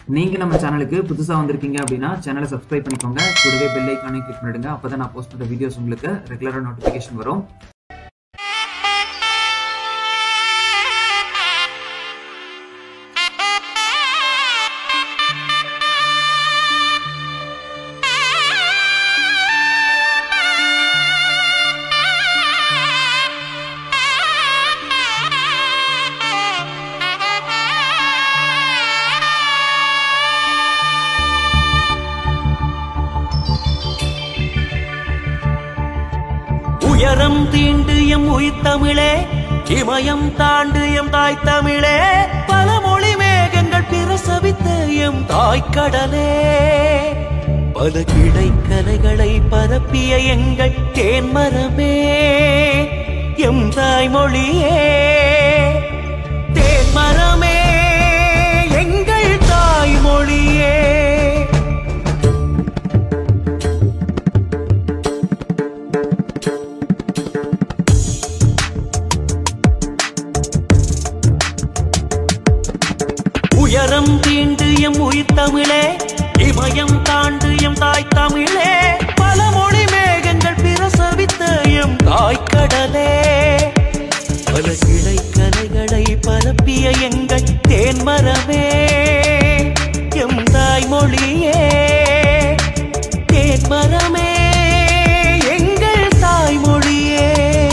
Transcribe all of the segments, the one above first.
நீங்க நம்ம சேனலுக்கு புதுசா வந்திருக்கீங்க அப்படின்னா சேனலை சப்ஸ்கிரைப் பண்ணிக்கோங்க கூடவே பெல் ஐக்கானையும் கிளிக் பண்ணிடுங்க அப்பதான் நான் போஸ்ட் பண்ற வீடியோஸ் உங்களுக்கு ரெகுலரா நோட்டிபிகேஷன் வரும் உயரம் தீண்டு எம் உயிர் தமிழே இமயம் தாண்டு எம் தாய் தமிழே பல மொழி மேகங்கள் பிரசவித்த எம் தாய்க்கடலே பல கிளை கலைகளை பரப்பிய எங்கள் தேன்மரமே எம் தாய்மொழியே தேன்மரமே எங்கள் தாய்மொழியே உயரம் தீண்டு எம் உயிர் தமிழே இமயம் தாண்டு எம் தாய் தமிழே பல மொழி மேகங்கள் பிரசவித்த எம் தாய்க்கடலே பல கிளை கலைகளை பரப்பிய எங்கள் தேன்மரமே எம் தாய்மொழியே தேன்மரமே எங்கள் தாய்மொழியே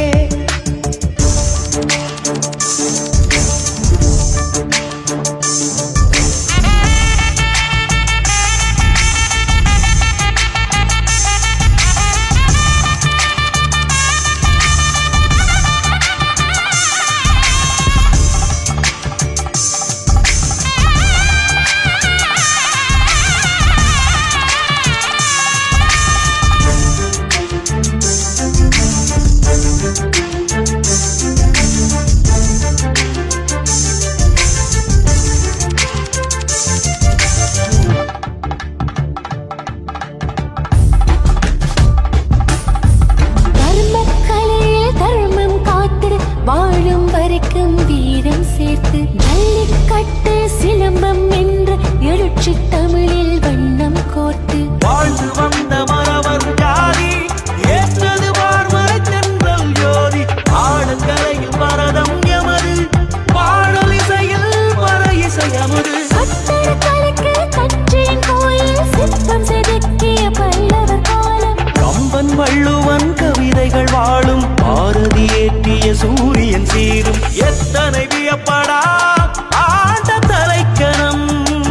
தர்மக்கலையில் தர்மம் காத்து வாழும் வரைக்கும் வீரம் சேர்த்து ஜல்லிக்கட்டு சிலம்பம் என்று எழுச்சி தமிழில் வண்ணம் கோர்த்து வாழ்ந்து வந்த மரவர் ஜாதி ஏற்றது பார்மறை தென்றல் ஜோதி ஆடங்கரையில் பரதம் எமது பாடல் இசையில் பர இசையமது கட்டட கலைக்கு கற்றின் கோயில் சிற்பம் செதுக்கிய பல்லவர் காலம் கம்பன் வள்ளுவன் கவிதைகள் வாழும் பாரதி ஏற்றிய சூரியன் சீரும் எத்தனை வியப்படா ஆண்ட தலைக்கணம்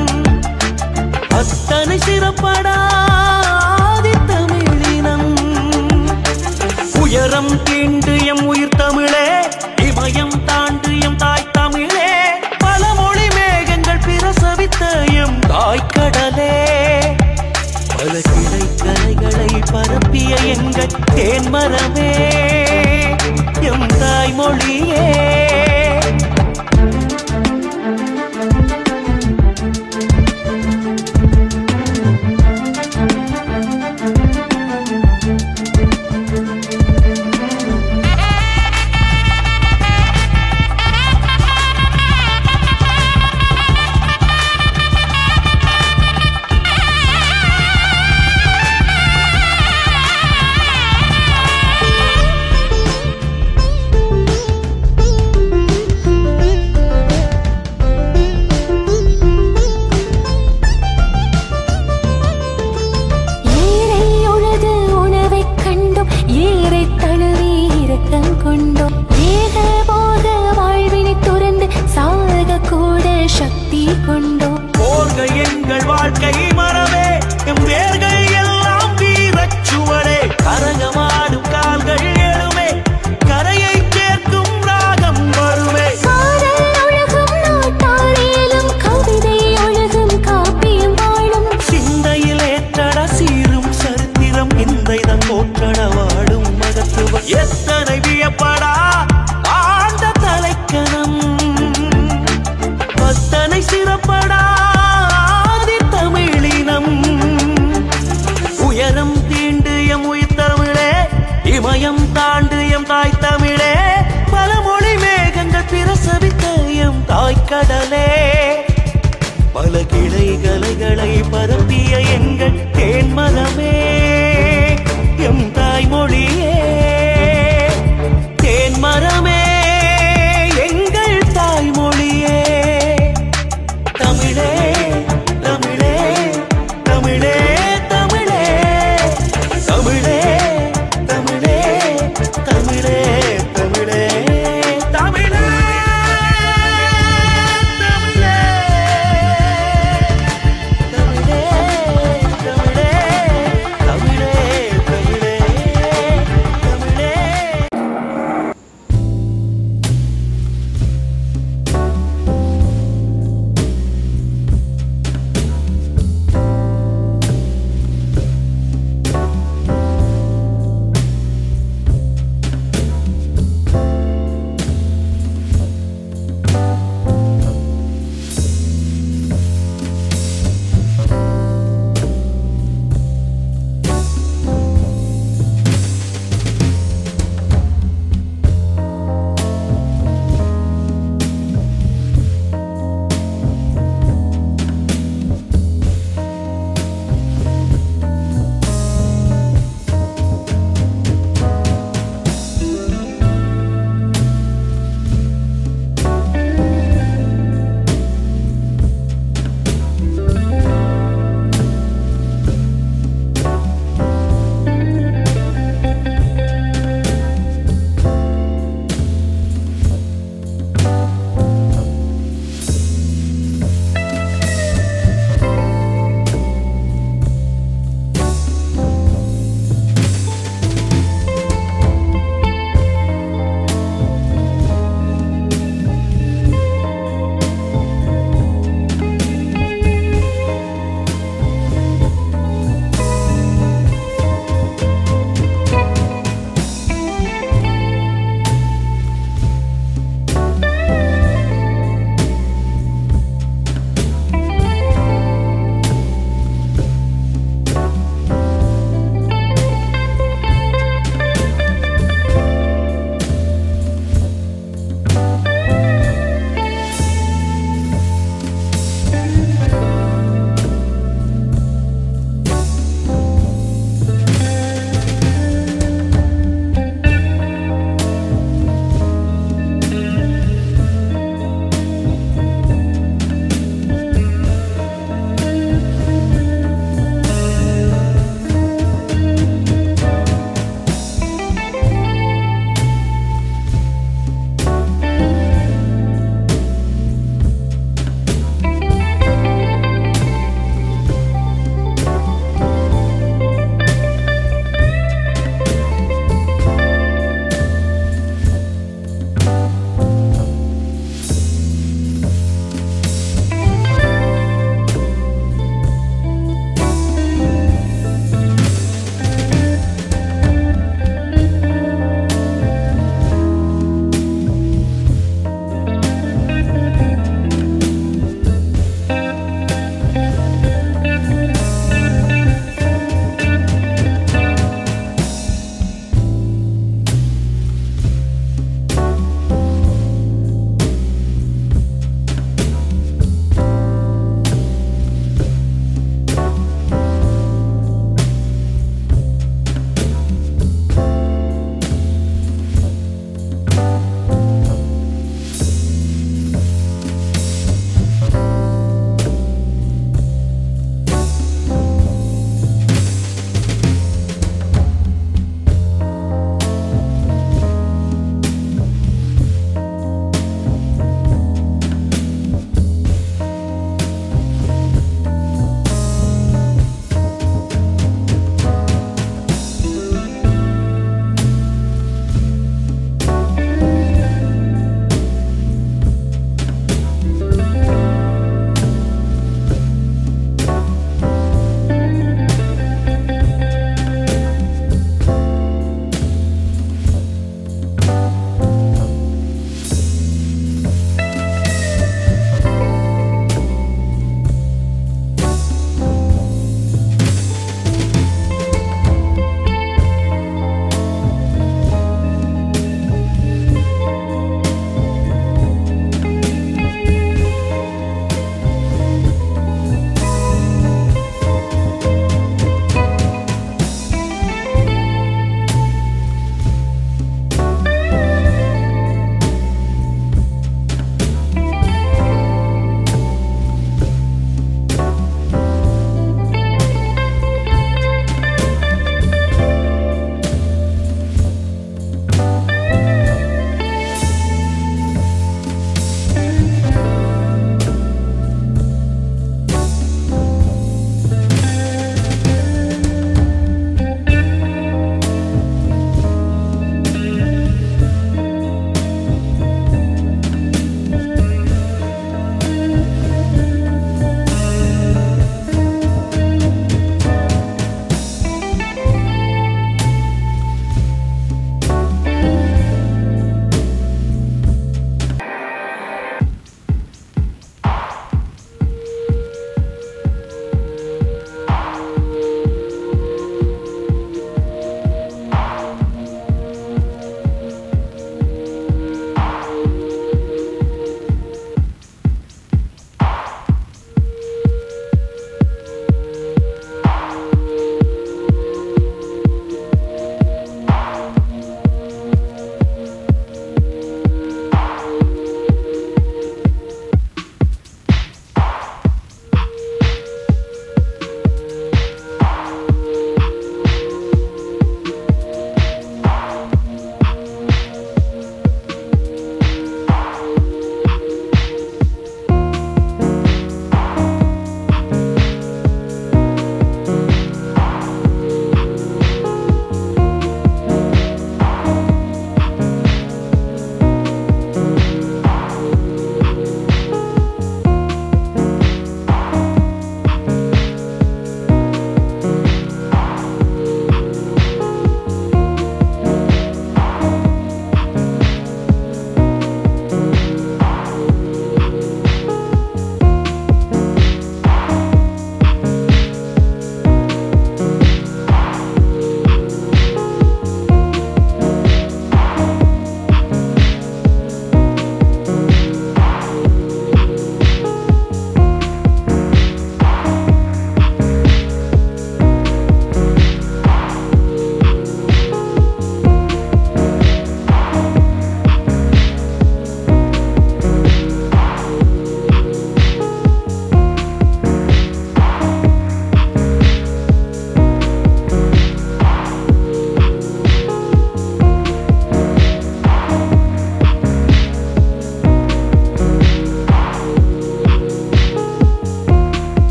அத்தனை சிறப்படாதி தமிழினம் உயரம் தீண்டு எம் உயிர் தமிழே இமயம் தாண்டு எம் தாய் தமிழே பல மொழி மேகங்கள் பிரசவித்த எம் தாய்க்கடலே பல கிளை கலைகளை பரப்பிய எங்கள் தேன்மரமே எம் தாய்மொழியே ஏரை உழுது உணவைக் கண்டோம் ஏரை தழுவி இரக்கம் கொண்டோம் வேக போக வாழ்வினை துறந்து சாக கூட சக்தி கொண்டோம் போர்கள் எங்கள் வாழ்க்கை மரமே எம் வேர்கள் எல்லாம் வீரச்சுவடே கரகமாடும் கால்கள் எழுமே கரையை சேர்க்கும் ராகம் வருமே காதல் ஒழுகும் நாட்டாளிலும் கவிதை ஒழுகும் காப்பியம் வாழும் சிந்தையில் ஏற்றட சீரும் சரித்திரம் இந்த இதன் போற்றட வாழும் மகத்துவம் எத்தனை வியப்படா ஆண்ட தலைக்கணம் அத்தனை சிறப்படா ஆதி தமிழி கலைகளை பரப்பிய எங்கள் தேன்மரமே எம் தாய்மொழியே தேன்மரமே எங்கள் தாய்மொழியே தமிழே தமிழே தமிழே தமிழே தமிழே தமிழே தமிழே தமிழே தமிழே தமிழே தமிழே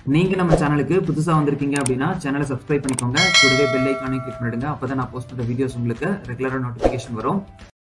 நீங்க நம்ம சேனலுக்கு புதுசா வந்திருக்கீங்க அப்படின்னா சேனலை சப்ஸ்கிரைப் பண்ணிக்கோங்க கூடவே பெல் ஐக்கானையும் கிளிக் பண்ணிடுங்க அப்பதான் நான் போஸ்ட் பண்ற வீடியோஸ் உங்களுக்கு ரெகுலரா நோட்டிபிகேஷன் வரும்